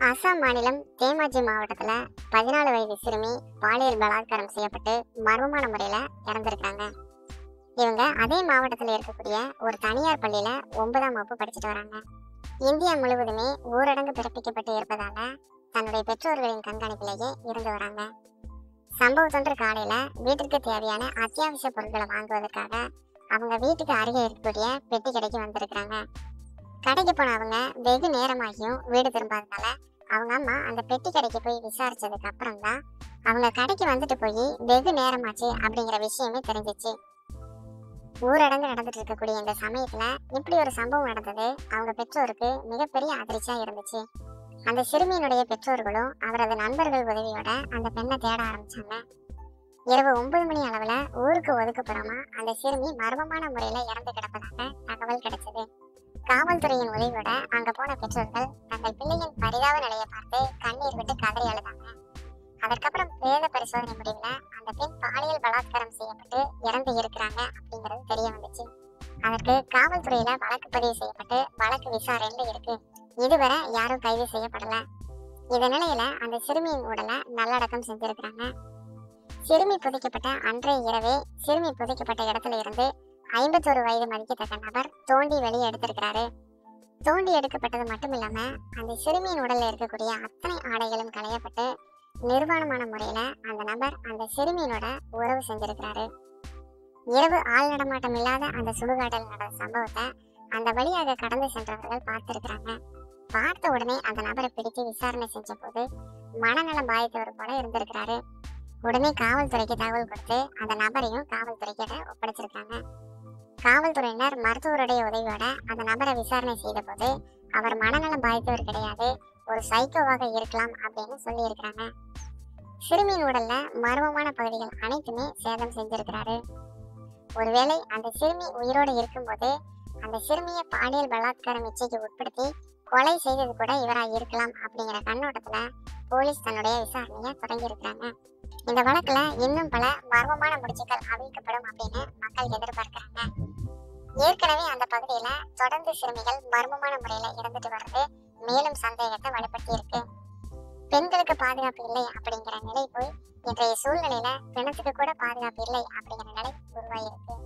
அசாம் மாநிலம் தேமாஜி மாவட்டத்துல பதினாலு வயது சிறுமி பாலியல் பலாத்காரம் செய்யப்பட்டு மர்மமான முறையில இறந்திருக்காங்க இவங்க அதே மாவட்டத்துல இருக்கக்கூடிய ஒரு தனியார் பள்ளியில ஒன்பதாம் வகுப்பு படிச்சுட்டு வராங்க இந்தியா முழுவதுமே ஊரடங்கு பிறப்பிக்கப்பட்டு இருப்பதால தன்னுடைய பெற்றோர்களின் கண்காணிப்பிலேயே இருந்து வராங்க சம்பவத்தொன்று காலையில வீட்டிற்கு தேவையான அத்தியாவசிய பொருட்களை வாங்குவதற்காக அவங்க வீட்டுக்கு அருகே இருக்கக்கூடிய பெட்டி கடைக்கு வந்திருக்கிறாங்க கடைக்கு போன அவங்க வெகு நேரமாகியும் வீடு திரும்பாதனால அவங்க அம்மா அந்த பெட்டி கடைக்கு போய் விசாரிச்சதுக்கு அப்புறம் தான் அவங்க கடைக்கு வந்துட்டு போய் வெகு நேரமாச்சு அப்படிங்கிற விஷயமே தெரிஞ்சிச்சு ஊரடங்கு நடந்துட்டு இருக்கக்கூடிய இந்த சமயத்துல இப்படி ஒரு சம்பவம் நடந்தது அவங்க பெற்றோருக்கு மிகப்பெரிய அதிர்ச்சியா இருந்துச்சு அந்த சிறுமியினுடைய பெற்றோர்களும் அவரது நண்பர்கள் உதவியோட அந்த பெண்ணை தேட ஆரம்பிச்சாங்க இரவு ஒன்பது மணி அளவுல ஊருக்கு ஒதுக்குப்புறமா அந்த சிறுமி மர்மமான முறையில இறந்து கிடப்பதாக தகவல் கிடைச்சது காவல்துறையின் உதவியோட அங்க போன பெற்றோர்கள் தங்கள் பிள்ளையின் பரிதாப நிலையை பார்த்து கண்ணீர் விட்டு கதறி அழுதாங்க அதற்கப்புறம் பிரேத பரிசோதனை முடிவுல அந்த பெண் பாலியல் பலாத்காரம் செய்யப்பட்டு இறந்து இருக்கிறாங்க அப்படிங்கிறது தெரிய வந்துச்சு அதற்கு காவல்துறையில வழக்கு பதிவு செய்யப்பட்டு வழக்கு விசாரணையில இருக்கு இதுவரை யாரும் கைது செய்யப்படல இந்த நிலையில அந்த சிறுமியின் உடலை நல்லடக்கம் செஞ்சிருக்கிறாங்க சிறுமி புதைக்கப்பட்ட அன்றைய இரவே சிறுமி புதைக்கப்பட்ட இடத்துல இருந்து ஐம்பத்தொரு வயது மதிக்கத்தக்க நபர் தோண்டி வெளியே எடுத்திருக்கிறாரு தோண்டி எடுக்கப்பட்டது மட்டும் இல்லாம அந்த சிறுமியின் உடல்ல இருக்கக்கூடிய அத்தனை ஆடைகளும் களையப்பட்டு நிர்வாணமான முறையில அந்த நபர் அந்த சிறுமியினோட உறவு செஞ்சிருக்கிறாரு இரவு ஆள் நடமாட்டம் இல்லாத அந்த சுடுகாட்டில் நடந்த சம்பவத்தை அந்த வழியாக கடந்து சென்றவர்கள் பார்த்திருக்கிறாங்க பார்த்த உடனே அந்த நபரை பிடித்து விசாரணை செஞ்ச போது மனநலம் பாதித்தவர் போல இருந்திருக்கிறாரு உடனே காவல்துறைக்கு தகவல் கொடுத்து அந்த நபரையும் காவல்துறைக்கிட்ட ஒப்படைச்சிருக்காங்க காவல்துறையினர் மருத்துவருடைய உதவியோட அந்த நபரை விசாரணை செய்த போது அவர் மனநலம் பாதித்தவர் கிடையாது ஒரு சைக்கோவாக இருக்கலாம் அப்படின்னு சொல்லியிருக்கிறாங்க சிறுமியின் உடல்ல மர்மமான பகுதிகள் அனைத்துமே சேதம் செஞ்சிருக்கிறாரு ஒருவேளை அந்த சிறுமி உயிரோடு இருக்கும்போது அந்த சிறுமியை பாலியல் பலாத்காரம் இச்சைக்கு உட்படுத்தி கொலை செய்தது கூட இவரா இருக்கலாம் அப்படிங்கிற கண்ணோட்டத்துல போலீஸ் தன்னுடைய விசாரணையை தொடங்கி இருக்கிறாங்க இந்த வழக்குல இன்னும் பல மர்மமான முடிச்சுக்கள் அவிழ்க்கப்படும் அப்படின்னு மக்கள் எதிர்பார்க்கிறாங்க ஏற்கனவே அந்த பகுதியில தொடர்ந்து சிறுமிகள் மர்மமான முறையில இறந்துட்டு வர்றது மேலும் சந்தேகத்தை வலுப்படுத்தி இருக்கு பெண்களுக்கு பாதுகாப்பு இல்லை அப்படிங்கிற நிலை போய் இன்றைய சூழ்நிலையில பிணத்துக்கு கூட பாதுகாப்பு இல்லை அப்படிங்கிற நிலை உருவாகிருக்கு